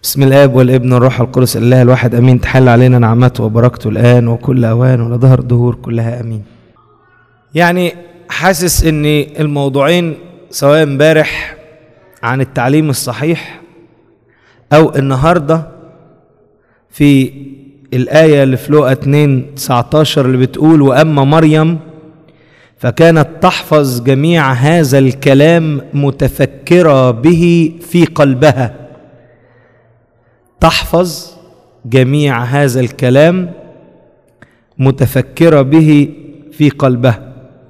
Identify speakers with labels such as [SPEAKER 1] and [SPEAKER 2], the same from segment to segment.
[SPEAKER 1] بسم الاب والابن والروح القدس الله الواحد امين تحل علينا نعمته وبركته الان وكل اوان ولظهر الدهور كلها امين يعني حاسس ان الموضوعين سواء امبارح عن التعليم الصحيح او النهارده في الآية اللي في لقا 2 19 اللي بتقول وأما مريم فكانت تحفظ جميع هذا الكلام متفكرة به في قلبها تحفظ جميع هذا الكلام متفكرة به في قلبها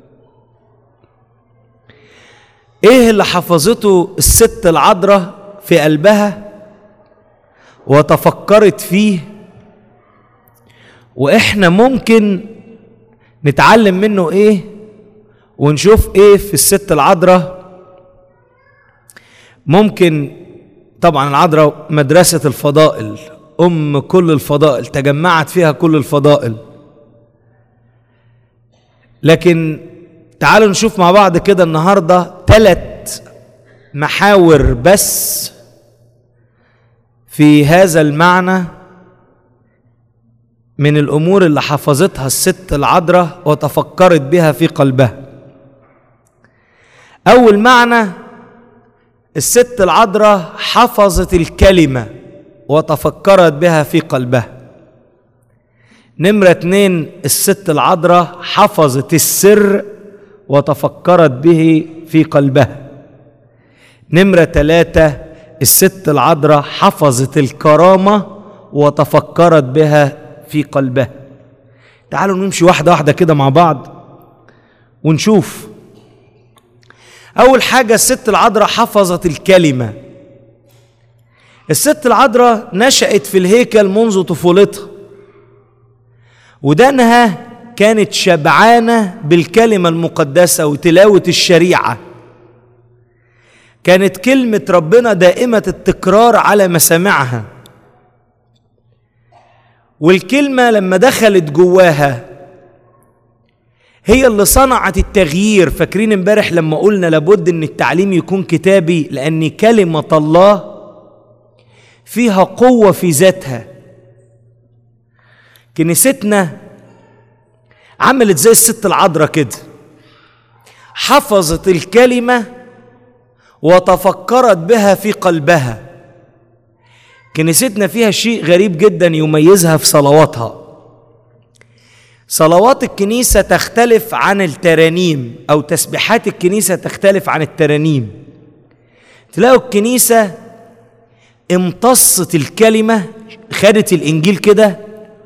[SPEAKER 1] ايه اللي حفظته الست العذراء في قلبها وتفكرت فيه واحنا ممكن نتعلم منه ايه ونشوف ايه في الست العذراء ممكن طبعا العذراء مدرسة الفضائل أم كل الفضائل تجمعت فيها كل الفضائل لكن تعالوا نشوف مع بعض كده النهاردة ثلاث محاور بس في هذا المعنى من الامور اللي حفظتها الست العذراء وتفكرت بها في قلبها اول معنى الست العذراء حفظت الكلمه وتفكرت بها في قلبها نمرة اتنين الست العذراء حفظت السر وتفكرت به في قلبها نمرة تلاتة الست العذراء حفظت الكرامة وتفكرت بها في قلبها تعالوا نمشي واحدة واحدة كده مع بعض ونشوف أول حاجة الست العذراء حفظت الكلمة الست العذراء نشأت في الهيكل منذ طفولتها ودانها كانت شبعانة بالكلمة المقدسة وتلاوة الشريعة كانت كلمة ربنا دائمة التكرار على مسامعها والكلمة لما دخلت جواها هي اللي صنعت التغيير فاكرين امبارح لما قلنا لابد ان التعليم يكون كتابي لان كلمة الله فيها قوة في ذاتها كنيستنا عملت زي الست العذراء كده حفظت الكلمة وتفكرت بها في قلبها كنيستنا فيها شيء غريب جدا يميزها في صلواتها صلوات الكنيسة تختلف عن الترانيم أو تسبيحات الكنيسة تختلف عن الترانيم تلاقوا الكنيسة امتصت الكلمة خدت الإنجيل كده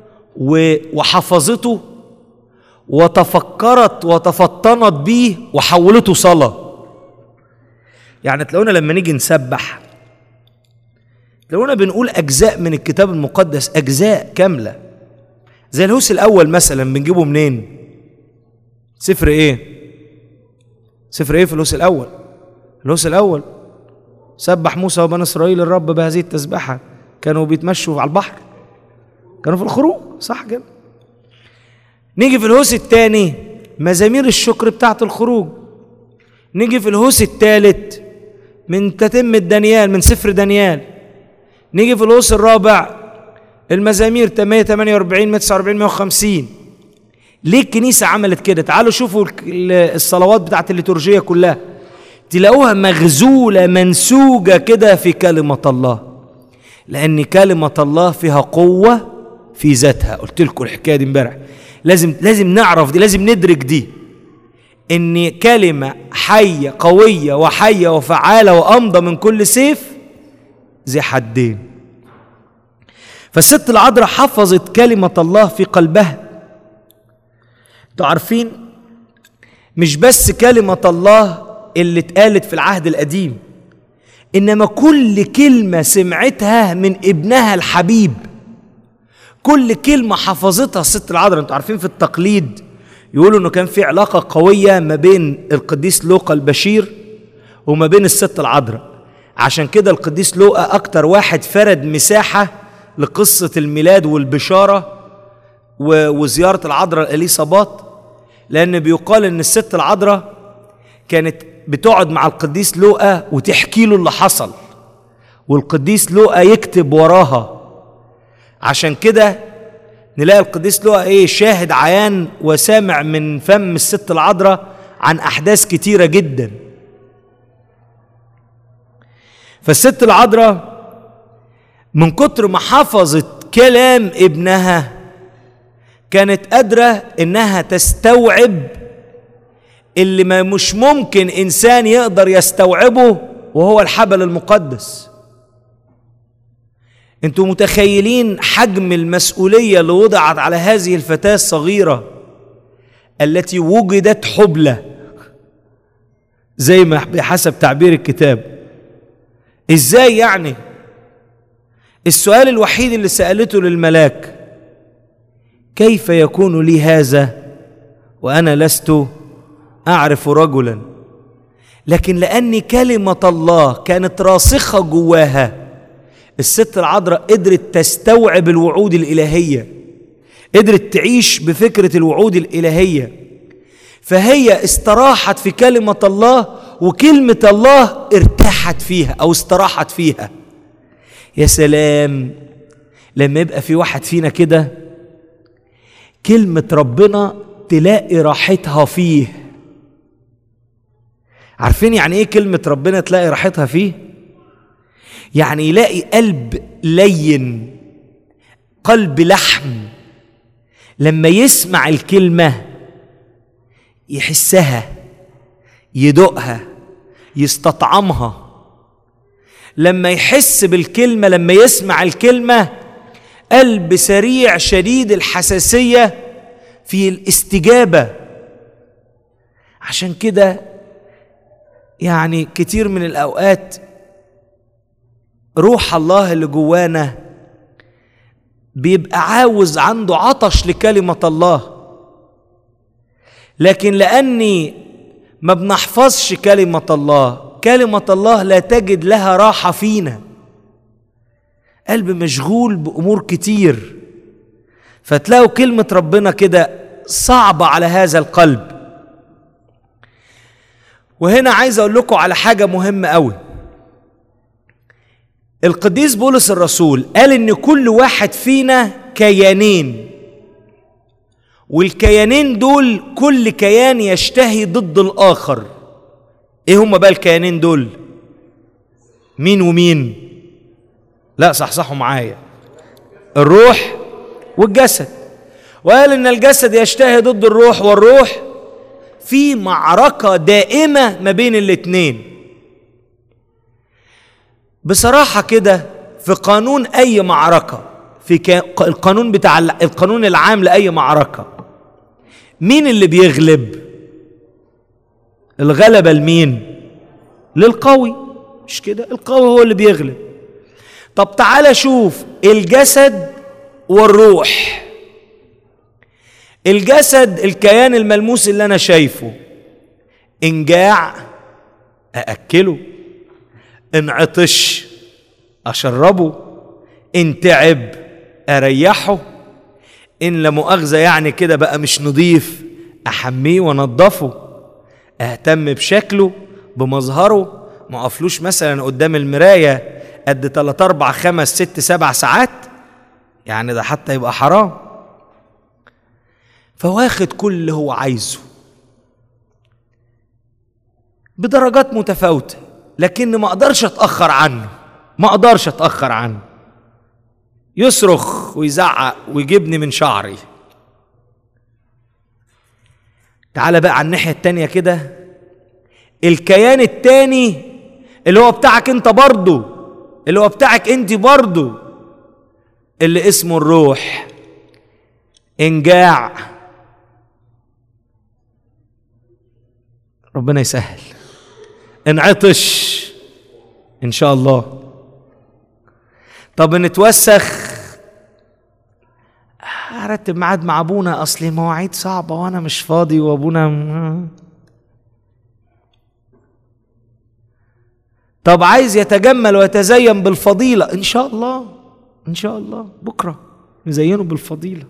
[SPEAKER 1] وحفظته وتفكرت وتفطنت بيه وحولته صلاة يعني تلاقونا لما نيجي نسبح تلاقونا بنقول أجزاء من الكتاب المقدس أجزاء كاملة زي الهوس الأول مثلا بنجيبه منين؟ سفر إيه؟ سفر إيه في الهوس الأول؟ الهوس الأول سبح موسى وبني إسرائيل الرب بهذه التسبحة كانوا بيتمشوا على البحر كانوا في الخروج صح كده؟ نيجي في الهوس الثاني مزامير الشكر بتاعت الخروج نيجي في الهوس الثالث من تتمة دانيال من سفر دانيال نيجي في الهوس الرابع المزامير 148 149 150 ليه الكنيسة عملت كده تعالوا شوفوا الصلوات بتاعت الليتورجية كلها تلاقوها مغزولة منسوجة كده في كلمة الله لأن كلمة الله فيها قوة في ذاتها قلت لكم الحكاية دي امبارح لازم لازم نعرف دي لازم ندرك دي ان كلمة حية قوية وحية وفعالة وأمضى من كل سيف ذي حدين فالست العذراء حفظت كلمة الله في قلبها انتوا عارفين مش بس كلمة الله اللي اتقالت في العهد القديم إنما كل كلمة سمعتها من ابنها الحبيب كل كلمة حفظتها الست العذراء انتوا عارفين في التقليد يقولوا انه كان في علاقة قوية ما بين القديس لوقا البشير وما بين الست العذراء عشان كده القديس لوقا أكتر واحد فرد مساحة لقصة الميلاد والبشارة وزيارة العذراء الإليصابات لأن بيقال إن الست العذراء كانت بتقعد مع القديس لوقا وتحكي له اللي حصل والقديس لوقا يكتب وراها عشان كده نلاقي القديس لوقا ايه شاهد عيان وسامع من فم الست العذراء عن احداث كتيره جدا فالست العذراء من كتر ما حفظت كلام ابنها كانت قادره انها تستوعب اللي ما مش ممكن انسان يقدر يستوعبه وهو الحبل المقدس انتوا متخيلين حجم المسؤوليه اللي وضعت على هذه الفتاه الصغيره التي وجدت حبلى زي ما بحسب تعبير الكتاب ازاي يعني السؤال الوحيد اللي سالته للملاك كيف يكون لي هذا وانا لست اعرف رجلا لكن لان كلمه الله كانت راسخه جواها الست العذراء قدرت تستوعب الوعود الالهيه قدرت تعيش بفكره الوعود الالهيه فهي استراحت في كلمه الله وكلمه الله ارتاحت فيها او استراحت فيها يا سلام لما يبقى في واحد فينا كده كلمه ربنا تلاقي راحتها فيه عارفين يعني ايه كلمه ربنا تلاقي راحتها فيه يعني يلاقي قلب لين قلب لحم لما يسمع الكلمه يحسها يدوقها يستطعمها لما يحس بالكلمه لما يسمع الكلمه قلب سريع شديد الحساسيه في الاستجابه عشان كده يعني كتير من الاوقات روح الله اللي جوانا بيبقى عاوز عنده عطش لكلمه الله لكن لاني ما بنحفظش كلمه الله كلمه الله لا تجد لها راحه فينا قلب مشغول بامور كتير فتلاقوا كلمه ربنا كده صعبه على هذا القلب وهنا عايز اقول لكم على حاجه مهمه قوي القديس بولس الرسول قال ان كل واحد فينا كيانين والكيانين دول كل كيان يشتهي ضد الاخر ايه هما بقى الكيانين دول مين ومين لا صحصحوا معايا الروح والجسد وقال ان الجسد يشتهي ضد الروح والروح في معركة دائمة ما بين الاتنين بصراحة كده في قانون أي معركة في القانون بتاع القانون العام لأي معركة مين اللي بيغلب؟ الغلبة لمين؟ للقوي مش كده؟ القوي هو اللي بيغلب طب تعالى شوف الجسد والروح الجسد الكيان الملموس اللي انا شايفه ان جاع ااكله ان عطش اشربه ان تعب اريحه ان لا مؤاخذه يعني كده بقى مش نضيف احميه وانضفه اهتم بشكله بمظهره ما اقفلوش مثلا قدام المرايه قد 3 4 5 6 7 ساعات يعني ده حتى يبقى حرام فواخد كل اللي هو عايزه بدرجات متفاوته لكن ما اقدرش اتاخر عنه ما اقدرش اتاخر عنه يصرخ ويزعق ويجيبني من شعري تعال بقى على الناحيه التانيه كده الكيان التاني اللي هو بتاعك انت برضه اللي هو بتاعك انت برضه اللي اسمه الروح انجاع ربنا يسهل انعطش ان شاء الله طب نتوسخ ارتب ميعاد مع ابونا اصلي مواعيد صعبه وانا مش فاضي وابونا طب عايز يتجمل ويتزين بالفضيله ان شاء الله ان شاء الله بكره نزينه بالفضيله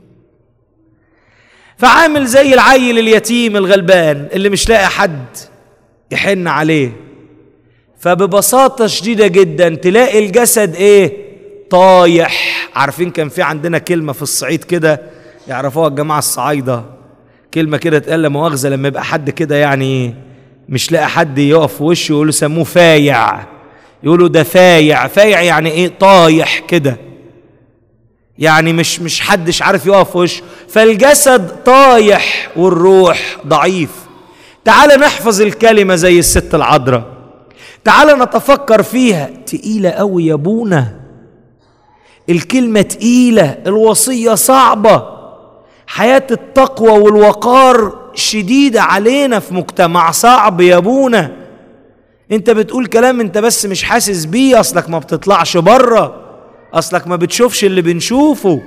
[SPEAKER 1] فعامل زي العيل اليتيم الغلبان اللي مش لاقي حد يحن عليه فببساطة شديدة جدا تلاقي الجسد ايه طايح عارفين كان في عندنا كلمة في الصعيد كده يعرفوها الجماعة الصعايدة كلمة كده تقال مؤاخذة لما يبقى حد كده يعني مش لاقي حد يقف في وشه يقولوا سموه فايع يقولوا ده فايع فايع يعني ايه طايح كده يعني مش مش حدش عارف يقف في وشه فالجسد طايح والروح ضعيف تعال نحفظ الكلمة زي الست العذراء تعال نتفكر فيها تقيلة قوي يا ابونا الكلمة تقيلة الوصية صعبة حياة التقوى والوقار شديدة علينا في مجتمع صعب يا ابونا انت بتقول كلام انت بس مش حاسس بيه اصلك ما بتطلعش بره اصلك ما بتشوفش اللي بنشوفه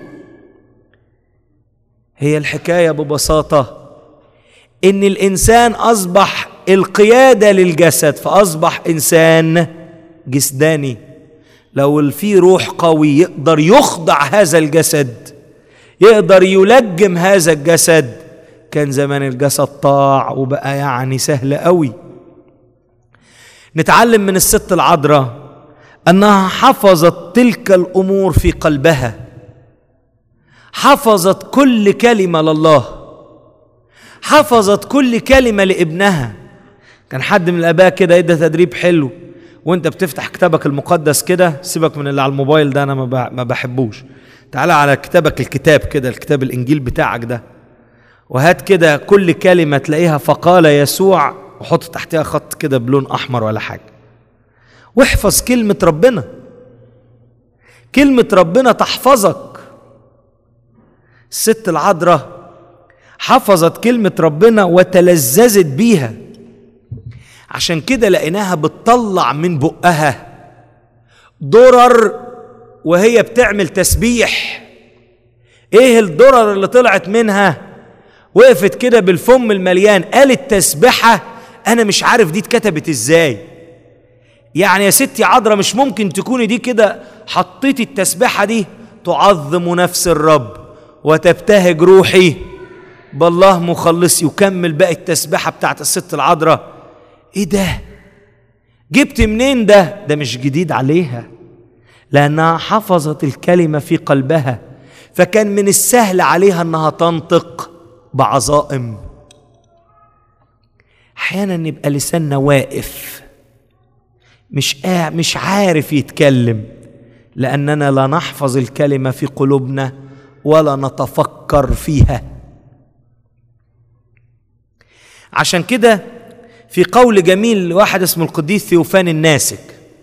[SPEAKER 1] هي الحكايه ببساطه ان الانسان اصبح القياده للجسد فاصبح انسان جسداني لو في روح قوي يقدر يخضع هذا الجسد يقدر يلجم هذا الجسد كان زمان الجسد طاع وبقى يعني سهل قوي نتعلم من الست العذراء انها حفظت تلك الامور في قلبها حفظت كل كلمه لله حفظت كل كلمه لابنها كان حد من الاباء كده ادى تدريب حلو وانت بتفتح كتابك المقدس كده سيبك من اللي على الموبايل ده انا ما بحبوش تعالى على كتابك الكتاب كده الكتاب الانجيل بتاعك ده وهات كده كل كلمه تلاقيها فقال يسوع وحط تحتها خط كده بلون احمر ولا حاجه واحفظ كلمه ربنا كلمه ربنا تحفظك الست العذراء حفظت كلمه ربنا وتلذذت بيها عشان كده لقيناها بتطلع من بقها درر وهي بتعمل تسبيح ايه الدرر اللي طلعت منها وقفت كده بالفم المليان قالت تسبحه انا مش عارف دي اتكتبت ازاي يعني يا ستي عذرا مش ممكن تكوني دي كده حطيتي التسبحه دي تعظم نفس الرب وتبتهج روحي بالله مخلصي وكمل باقي التسبحه بتاعت الست العذراء ايه ده جبت منين ده ده مش جديد عليها لانها حفظت الكلمه في قلبها فكان من السهل عليها انها تنطق بعظائم احيانا نبقى لساننا واقف مش آه مش عارف يتكلم لاننا لا نحفظ الكلمه في قلوبنا ولا نتفكر فيها عشان كده في قول جميل لواحد اسمه القديس ثيوفان الناسك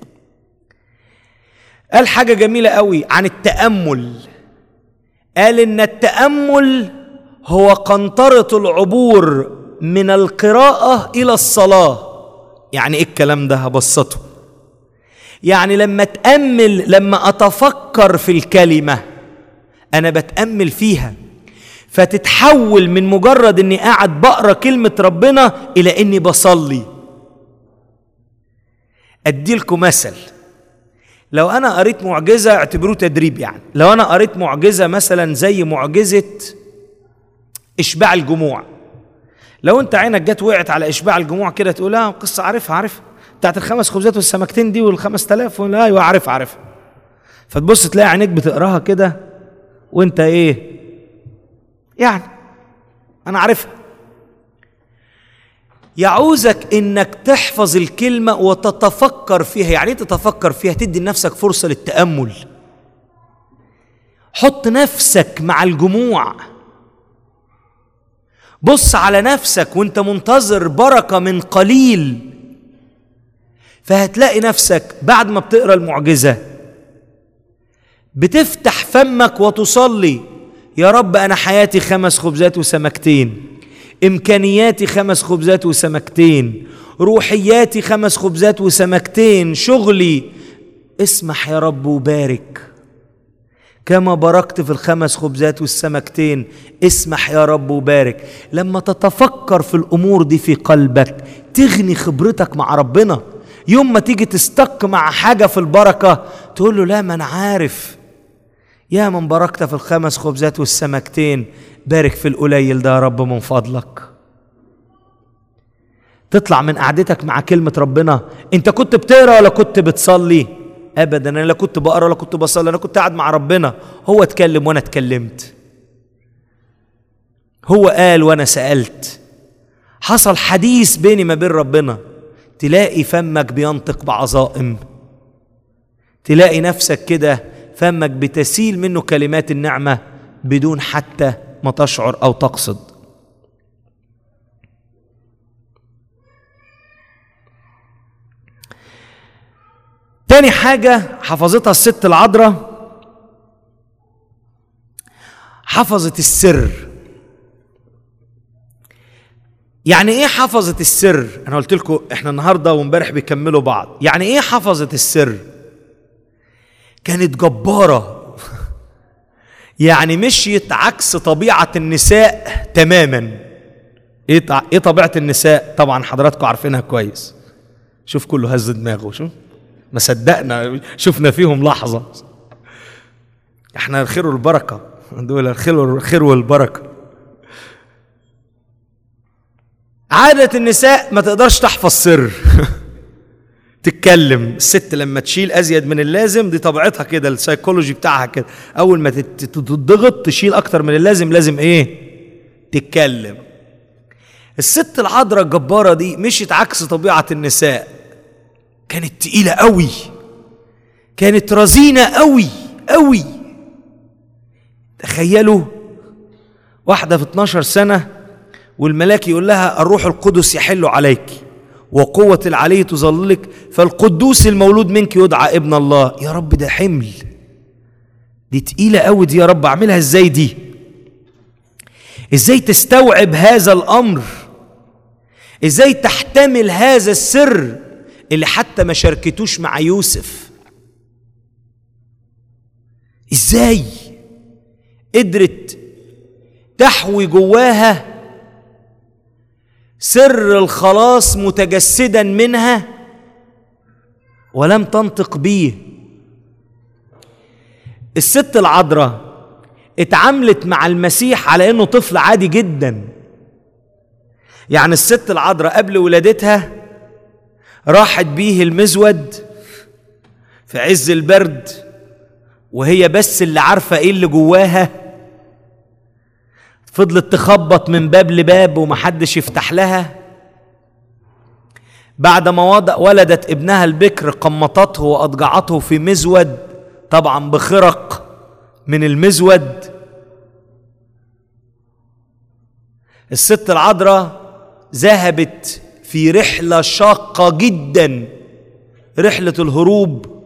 [SPEAKER 1] قال حاجه جميله قوي عن التامل قال ان التامل هو قنطره العبور من القراءه الى الصلاه يعني ايه الكلام ده هبسطه يعني لما اتامل لما اتفكر في الكلمه انا بتامل فيها فتتحول من مجرد اني قاعد بقرا كلمه ربنا الى اني بصلي اديلكم مثل لو انا قريت معجزه اعتبروه تدريب يعني لو انا قريت معجزه مثلا زي معجزه اشباع الجموع لو انت عينك جت وقعت على اشباع الجموع كده تقول اه قصه عارفها عارفها بتاعت الخمس خبزات والسمكتين دي والخمس تلاف ولا ايوه عارفها عارفها فتبص تلاقي عينيك بتقراها كده وانت ايه يعني انا عارفها يعوزك انك تحفظ الكلمه وتتفكر فيها يعني ايه تتفكر فيها تدي لنفسك فرصه للتامل حط نفسك مع الجموع بص على نفسك وانت منتظر بركه من قليل فهتلاقي نفسك بعد ما بتقرا المعجزه بتفتح فمك وتصلي يا رب انا حياتي خمس خبزات وسمكتين امكانياتي خمس خبزات وسمكتين روحياتي خمس خبزات وسمكتين شغلي اسمح يا رب وبارك كما باركت في الخمس خبزات والسمكتين اسمح يا رب وبارك لما تتفكر في الامور دي في قلبك تغني خبرتك مع ربنا يوم ما تيجي تستق مع حاجه في البركه تقول له لا ما انا عارف يا من باركت في الخمس خبزات والسمكتين بارك في القليل ده يا رب من فضلك تطلع من قعدتك مع كلمة ربنا انت كنت بتقرا ولا كنت بتصلي ابدا انا لا كنت بقرا ولا كنت بصلي انا كنت قاعد مع ربنا هو اتكلم وانا اتكلمت هو قال وانا سالت حصل حديث بيني ما بين ربنا تلاقي فمك بينطق بعظائم تلاقي نفسك كده فمك بتسيل منه كلمات النعمه بدون حتى ما تشعر او تقصد تاني حاجة حفظتها الست العذراء حفظت السر يعني ايه حفظت السر انا قلت لكم احنا النهارده وامبارح بيكملوا بعض يعني ايه حفظت السر كانت جباره يعني مشيت عكس طبيعه النساء تماما ايه تع- ايه طبيعه النساء طبعا حضراتكم عارفينها كويس شوف كله هز دماغه شوف ما صدقنا شفنا فيهم لحظه احنا الخير والبركه دول الخير الخير والبركه عادة النساء ما تقدرش تحفظ سر تتكلم الست لما تشيل ازيد من اللازم دي طبيعتها كده السيكولوجي بتاعها كده اول ما تت- تتضغط تشيل اكتر من اللازم لازم ايه تتكلم الست العذراء الجبارة دي مشيت عكس طبيعة النساء كانت تقيلة قوي كانت رزينة قوي قوي تخيلوا واحدة في 12 سنة والملاك يقول لها الروح القدس يحل عليك وقوة العلي تظللك فالقدوس المولود منك يدعى ابن الله يا رب ده حمل دي تقيلة قوي دي يا رب اعملها ازاي دي ازاي تستوعب هذا الامر ازاي تحتمل هذا السر اللي حتى ما شاركتوش مع يوسف ازاي قدرت تحوي جواها سر الخلاص متجسدا منها ولم تنطق بيه الست العذراء اتعاملت مع المسيح على انه طفل عادي جدا يعني الست العذراء قبل ولادتها راحت بيه المزود في عز البرد وهي بس اللي عارفه ايه اللي جواها فضلت تخبط من باب لباب ومحدش يفتح لها بعد ما وضع ولدت ابنها البكر قمطته واضجعته في مزود طبعا بخرق من المزود الست العذراء ذهبت في رحله شاقه جدا رحله الهروب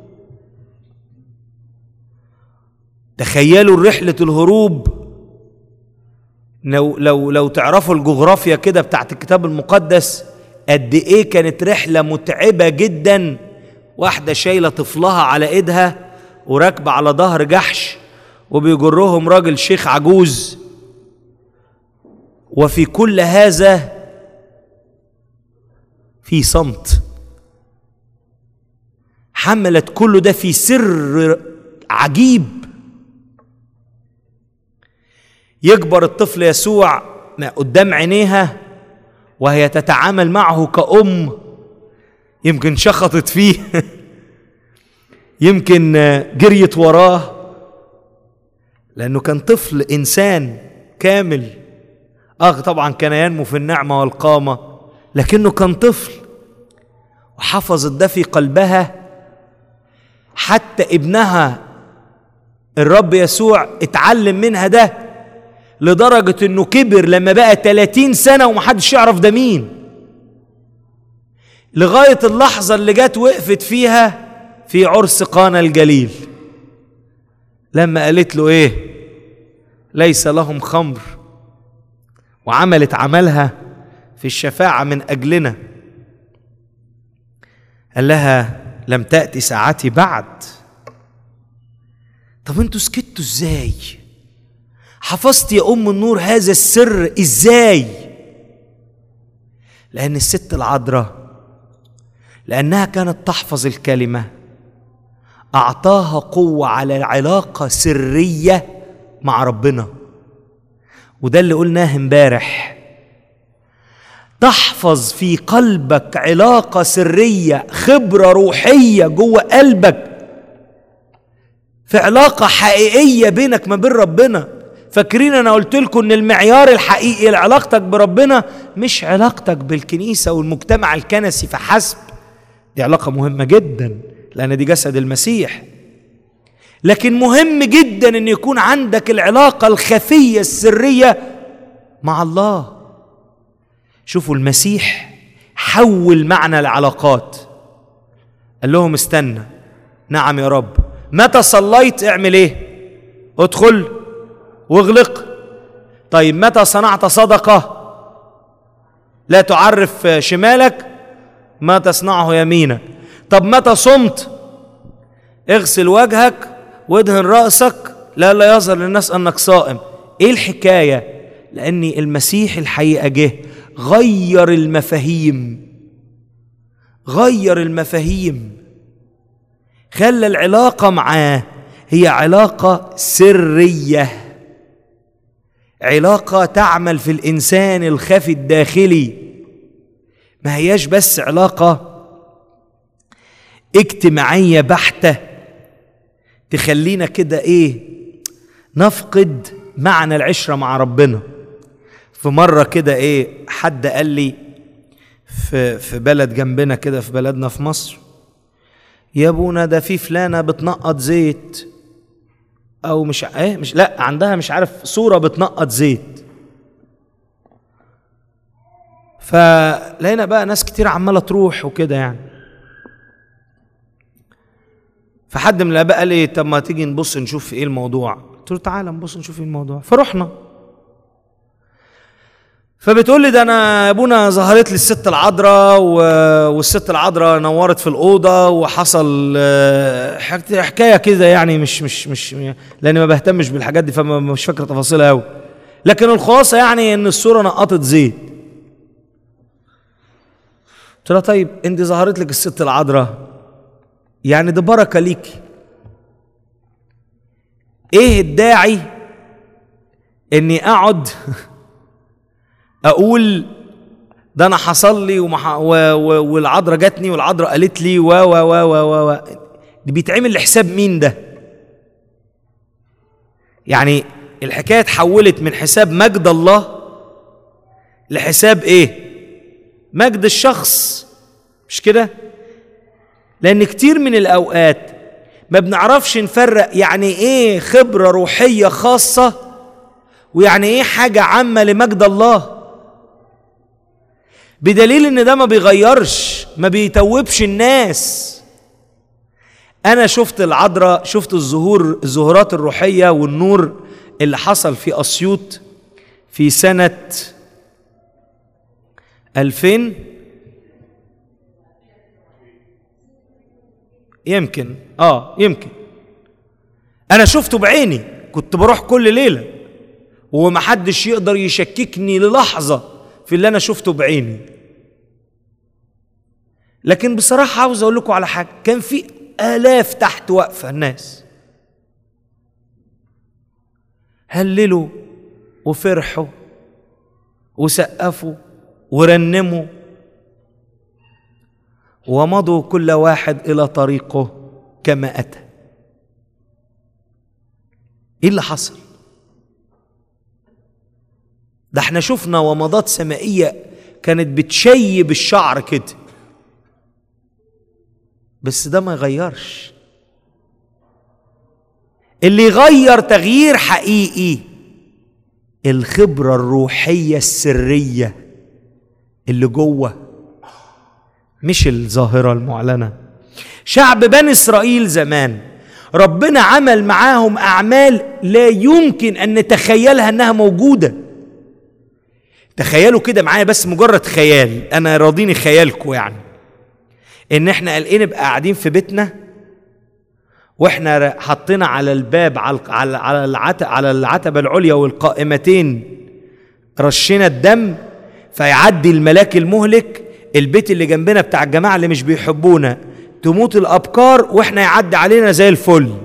[SPEAKER 1] تخيلوا رحله الهروب لو لو لو تعرفوا الجغرافيا كده بتاعت الكتاب المقدس قد ايه كانت رحله متعبه جدا واحده شايله طفلها على ايدها وراكبه على ظهر جحش وبيجرهم راجل شيخ عجوز وفي كل هذا في صمت حملت كل ده في سر عجيب يكبر الطفل يسوع قدام عينيها وهي تتعامل معه كأم يمكن شخطت فيه يمكن جريت وراه لأنه كان طفل إنسان كامل أخ طبعا كان ينمو في النعمة والقامة لكنه كان طفل وحفظت ده في قلبها حتى ابنها الرب يسوع اتعلم منها ده لدرجة انه كبر لما بقى 30 سنة ومحدش يعرف ده مين لغاية اللحظة اللي جت وقفت فيها في عرس قانا الجليل لما قالت له ايه ليس لهم خمر وعملت عملها في الشفاعة من أجلنا قال لها لم تأتي ساعتي بعد طب انتوا سكتوا ازاي حفظت يا ام النور هذا السر ازاي لان الست العذراء لانها كانت تحفظ الكلمه اعطاها قوه على علاقه سريه مع ربنا وده اللي قلناه امبارح تحفظ في قلبك علاقه سريه خبره روحيه جوه قلبك في علاقه حقيقيه بينك ما بين ربنا فاكرين انا قلت لكم ان المعيار الحقيقي لعلاقتك بربنا مش علاقتك بالكنيسه والمجتمع الكنسي فحسب دي علاقه مهمه جدا لان دي جسد المسيح لكن مهم جدا ان يكون عندك العلاقه الخفيه السريه مع الله شوفوا المسيح حول معنى العلاقات قال لهم استنى نعم يا رب متى صليت اعمل ايه ادخل واغلق طيب متى صنعت صدقه لا تعرف شمالك ما تصنعه يمينك طب متى صمت اغسل وجهك وادهن رأسك لا لا يظهر للناس أنك صائم إيه الحكاية لأن المسيح الحقيقة جه غير المفاهيم غير المفاهيم خلى العلاقة معاه هي علاقة سرية علاقة تعمل في الإنسان الخفي الداخلي ما هياش بس علاقة اجتماعية بحتة تخلينا كده ايه نفقد معنى العشرة مع ربنا في مرة كده ايه حد قال لي في في بلد جنبنا كده في بلدنا في مصر يا ابونا ده في فلانة بتنقط زيت او مش ايه مش لا عندها مش عارف صورة بتنقط زيت فلقينا بقى ناس كتير عمالة تروح وكده يعني فحد من الاباء قال لي طب ما تيجي نبص نشوف ايه الموضوع قلت له تعالى نبص نشوف ايه الموضوع فرحنا فبتقول لي ده انا يا ابونا ظهرت لي الست العذراء و... والست العذراء نورت في الاوضه وحصل آه، حك- حكايه كده يعني مش مش مش لاني ما بهتمش بالحاجات دي فما مش فاكر تفاصيلها قوي لكن الخلاصه يعني ان الصوره نقطت زيت قلت لها طيب انت ظهرت لك الست العذراء يعني دي بركه ليكي ايه الداعي اني اقعد اقول ده انا حصل لي ومح... و... و... والعذراء جاتني والعذراء قالت لي و و و و و, و. دي بيتعمل لحساب مين ده يعني الحكايه اتحولت من حساب مجد الله لحساب ايه مجد الشخص مش كده لان كتير من الاوقات ما بنعرفش نفرق يعني ايه خبره روحيه خاصه ويعني ايه حاجه عامه لمجد الله بدليل ان ده ما بيغيرش ما بيتوبش الناس انا شفت العذراء شفت الظهور الظهورات الروحيه والنور اللي حصل في اسيوط في سنه 2000 يمكن اه يمكن انا شفته بعيني كنت بروح كل ليله ومحدش يقدر يشككني للحظه في اللي انا شفته بعيني لكن بصراحه عاوز اقول لكم على حاجه كان في الاف تحت واقفه الناس هللوا وفرحوا وسقفوا ورنموا ومضوا كل واحد الى طريقه كما اتى ايه اللي حصل ده احنا شفنا ومضات سمائيه كانت بتشيب الشعر كده بس ده ما يغيرش اللي يغير تغيير حقيقي الخبره الروحيه السريه اللي جوه مش الظاهره المعلنه شعب بني اسرائيل زمان ربنا عمل معاهم اعمال لا يمكن ان نتخيلها انها موجوده تخيلوا كده معايا بس مجرد خيال انا راضيني خيالكم يعني ان احنا قلقين نبقى قاعدين في بيتنا واحنا حطينا على الباب على على على العتبه على العتبه العليا والقائمتين رشينا الدم فيعدي الملاك المهلك البيت اللي جنبنا بتاع الجماعه اللي مش بيحبونا تموت الابكار واحنا يعدي علينا زي الفل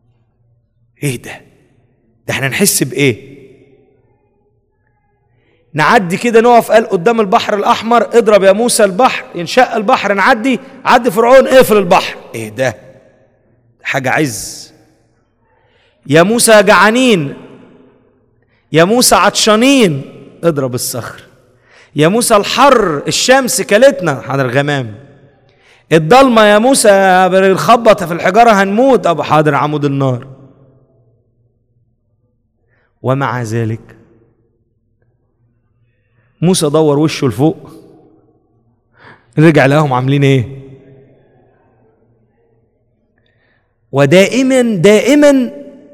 [SPEAKER 1] ايه ده ده احنا نحس بايه نعدي كده نقف قال قدام البحر الاحمر اضرب يا موسى البحر ينشق البحر نعدي عدي فرعون اقفل البحر ايه ده حاجه عز يا موسى جعانين يا موسى عطشانين اضرب الصخر يا موسى الحر الشمس كلتنا حاضر غمام الضلمه يا موسى الخبط في الحجاره هنموت ابو حاضر عمود النار ومع ذلك موسى دور وشه لفوق رجع لهم عاملين ايه ودائما دائما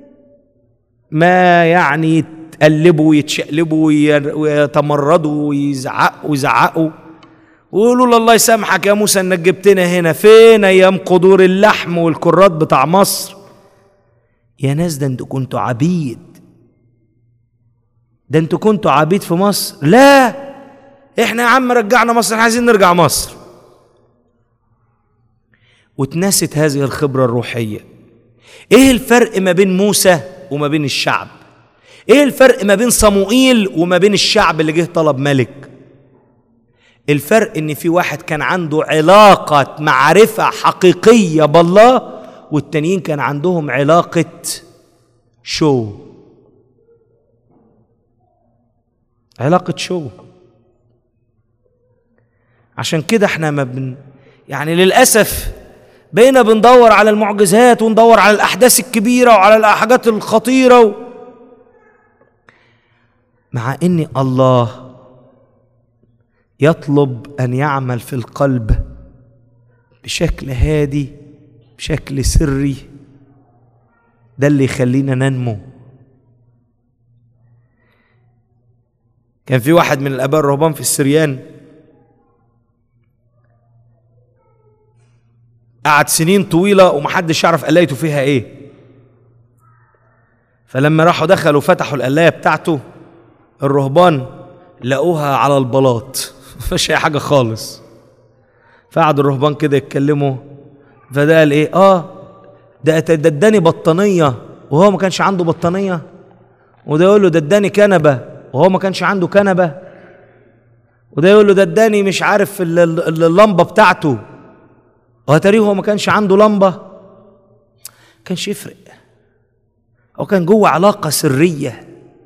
[SPEAKER 1] ما يعني يتقلبوا ويتشقلبوا ويتمردوا ويزعقوا ويزعقوا ويقولوا له الله يسامحك يا موسى انك جبتنا هنا فين ايام قدور اللحم والكرات بتاع مصر يا ناس ده انتوا كنتوا عبيد ده انتوا كنتوا عبيد في مصر لا احنا يا عم رجعنا مصر احنا عايزين نرجع مصر واتنست هذه الخبرة الروحية ايه الفرق ما بين موسى وما بين الشعب ايه الفرق ما بين صموئيل وما بين الشعب اللي جه طلب ملك الفرق ان في واحد كان عنده علاقة معرفة حقيقية بالله والتانيين كان عندهم علاقة شو علاقة شو عشان كده احنا ما بن يعني للأسف بقينا بندور على المعجزات وندور على الأحداث الكبيرة وعلى الحاجات الخطيرة و... مع ان الله يطلب ان يعمل في القلب بشكل هادي بشكل سري ده اللي يخلينا ننمو كان في واحد من الاباء الرهبان في السريان قعد سنين طويله ومحدش يعرف قلايته فيها ايه فلما راحوا دخلوا فتحوا القلايه بتاعته الرهبان لقوها على البلاط مفيش اي حاجه خالص فقعدوا الرهبان كده يتكلموا فده قال ايه اه ده ده اداني بطانيه وهو ما كانش عنده بطانيه وده يقول له ده اداني كنبه وهو ما كانش عنده كنبه وده يقول له ده اداني مش عارف اللمبه بتاعته وهتاريه هو ما كانش عنده لمبه كانش يفرق هو كان جوه علاقه سريه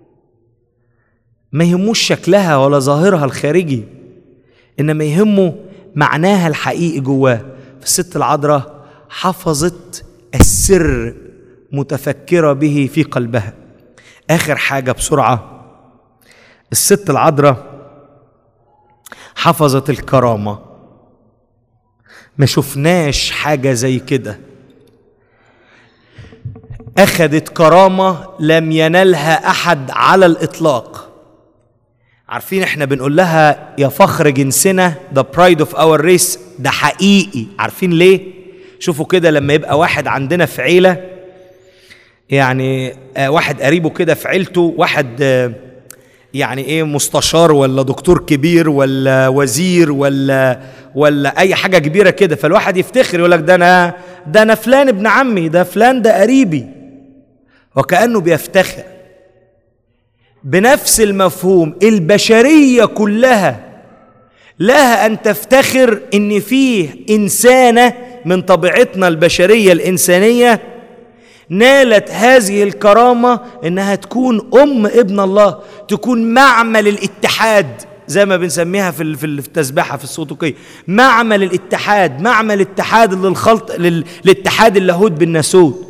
[SPEAKER 1] ما يهموش شكلها ولا ظاهرها الخارجي انما يهمه معناها الحقيقي جواه فالست العذراء حفظت السر متفكره به في قلبها اخر حاجه بسرعه الست العذراء حفظت الكرامه ما شفناش حاجه زي كده اخذت كرامه لم ينلها احد على الاطلاق عارفين احنا بنقول لها يا فخر جنسنا the pride of our race ده حقيقي عارفين ليه شوفوا كده لما يبقى واحد عندنا في عيله يعني آه واحد قريبه كده في عيلته واحد آه يعني ايه مستشار ولا دكتور كبير ولا وزير ولا ولا اي حاجه كبيره كده فالواحد يفتخر يقول لك ده انا ده انا فلان ابن عمي ده فلان ده قريبي وكانه بيفتخر بنفس المفهوم البشريه كلها لها ان تفتخر ان فيه انسانه من طبيعتنا البشريه الانسانيه نالت هذه الكرامه انها تكون ام ابن الله تكون معمل الاتحاد زي ما بنسميها في في التسبيحه في الصوتوكيه معمل الاتحاد معمل اتحاد للخلط للاتحاد اللاهوت بالناسوت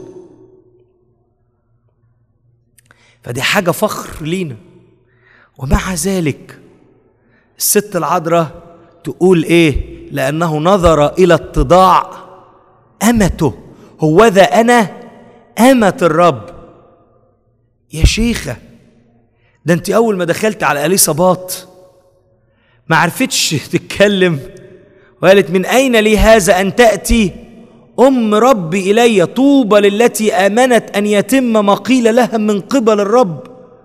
[SPEAKER 1] فدي حاجه فخر لينا ومع ذلك الست العذراء تقول ايه لانه نظر الى اتضاع امته هوذا انا امه الرب يا شيخه ده انت اول ما دخلت على اليصابات ما عرفتش تتكلم وقالت من اين لي هذا ان تاتي ام ربي الي طوبى للتي امنت ان يتم ما قيل لها من قبل الرب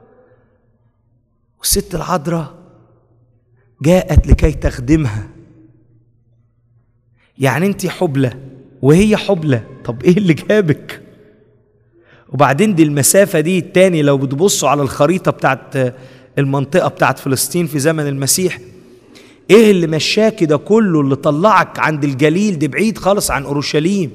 [SPEAKER 1] والست العذراء جاءت لكي تخدمها يعني انت حبلى وهي حبلى طب ايه اللي جابك وبعدين دي المسافة دي التاني لو بتبصوا على الخريطة بتاعت المنطقة بتاعت فلسطين في زمن المسيح ايه اللي مشاك ده كله اللي طلعك عند الجليل ده بعيد خالص عن اورشليم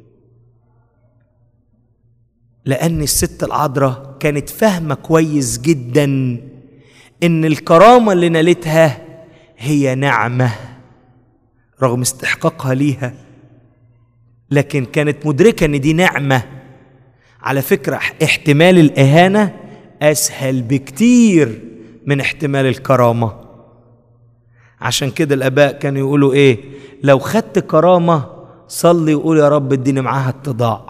[SPEAKER 1] لان الست العذراء كانت فاهمه كويس جدا ان الكرامه اللي نالتها هي نعمه رغم استحقاقها ليها لكن كانت مدركه ان دي نعمه على فكره احتمال الاهانه اسهل بكتير من احتمال الكرامه عشان كده الاباء كانوا يقولوا ايه لو خدت كرامه صلي وقول يا رب اديني معاها اتضاع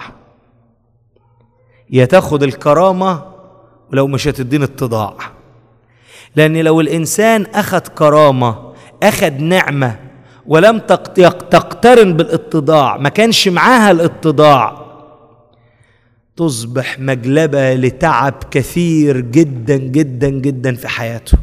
[SPEAKER 1] يا تاخد الكرامه ولو مش هتديني اتضاع لان لو الانسان اخذ كرامه اخذ نعمه ولم تقترن بالاتضاع ما كانش معاها الاتضاع تصبح مجلبه لتعب كثير جدا جدا جدا في حياته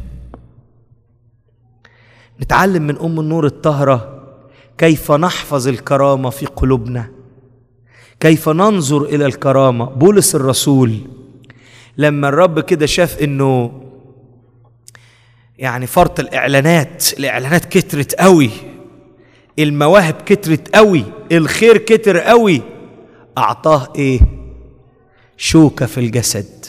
[SPEAKER 1] نتعلم من ام النور الطاهره كيف نحفظ الكرامه في قلوبنا كيف ننظر الى الكرامه بولس الرسول لما الرب كده شاف انه يعني فرط الاعلانات الاعلانات كترت قوي المواهب كترت قوي الخير كتر قوي اعطاه ايه شوكه في الجسد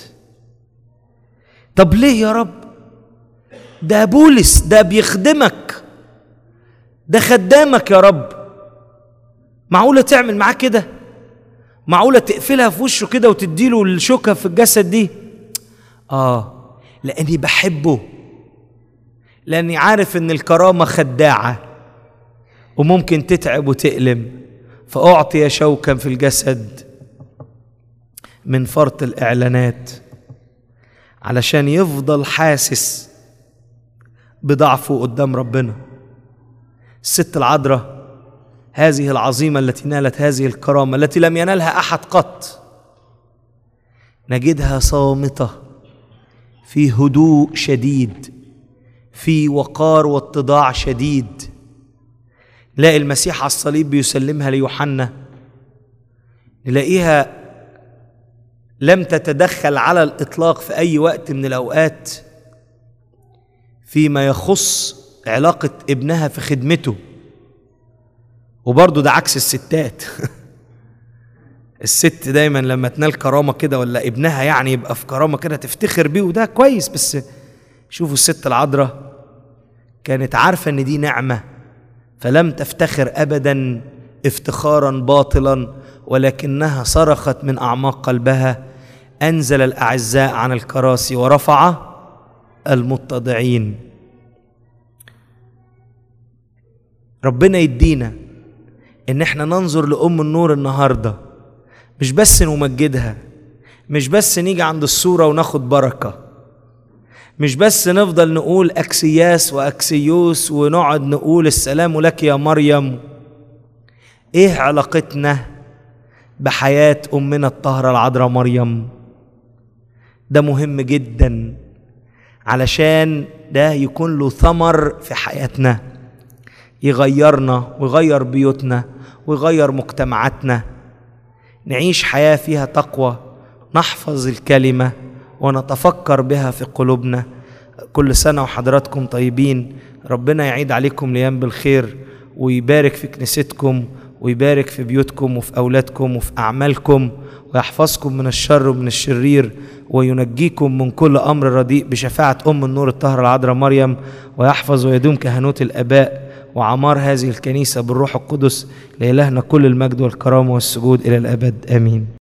[SPEAKER 1] طب ليه يا رب ده بولس ده بيخدمك ده خدامك يا رب معقوله تعمل معاه كده معقوله تقفلها في وشه كده وتديله الشوكه في الجسد دي اه لاني بحبه لاني عارف ان الكرامه خداعه وممكن تتعب وتألم فأعطي شوكا في الجسد من فرط الإعلانات علشان يفضل حاسس بضعفه قدام ربنا الست العذراء هذه العظيمة التي نالت هذه الكرامة التي لم ينالها أحد قط نجدها صامتة في هدوء شديد في وقار واتضاع شديد نلاقي المسيح على الصليب بيسلمها ليوحنا نلاقيها لم تتدخل على الاطلاق في اي وقت من الاوقات فيما يخص علاقه ابنها في خدمته وبرضه ده عكس الستات الست دايما لما تنال كرامه كده ولا ابنها يعني يبقى في كرامه كده تفتخر بيه وده كويس بس شوفوا الست العذراء كانت عارفه ان دي نعمه فلم تفتخر ابدا افتخارا باطلا ولكنها صرخت من اعماق قلبها انزل الاعزاء عن الكراسي ورفع المتضعين ربنا يدينا ان احنا ننظر لام النور النهارده مش بس نمجدها مش بس نيجي عند الصوره وناخد بركه مش بس نفضل نقول اكسياس واكسيوس ونقعد نقول السلام لك يا مريم ايه علاقتنا بحياه امنا الطاهره العذراء مريم ده مهم جدا علشان ده يكون له ثمر في حياتنا يغيرنا ويغير بيوتنا ويغير مجتمعاتنا نعيش حياه فيها تقوى نحفظ الكلمه ونتفكر بها في قلوبنا كل سنة وحضراتكم طيبين ربنا يعيد عليكم ليام بالخير ويبارك في كنيستكم ويبارك في بيوتكم وفي أولادكم وفي أعمالكم ويحفظكم من الشر ومن الشرير وينجيكم من كل أمر رديء بشفاعة أم النور الطاهرة العذراء مريم ويحفظ ويدوم كهنوت الآباء وعمار هذه الكنيسة بالروح القدس لإلهنا كل المجد والكرامة والسجود إلى الأبد آمين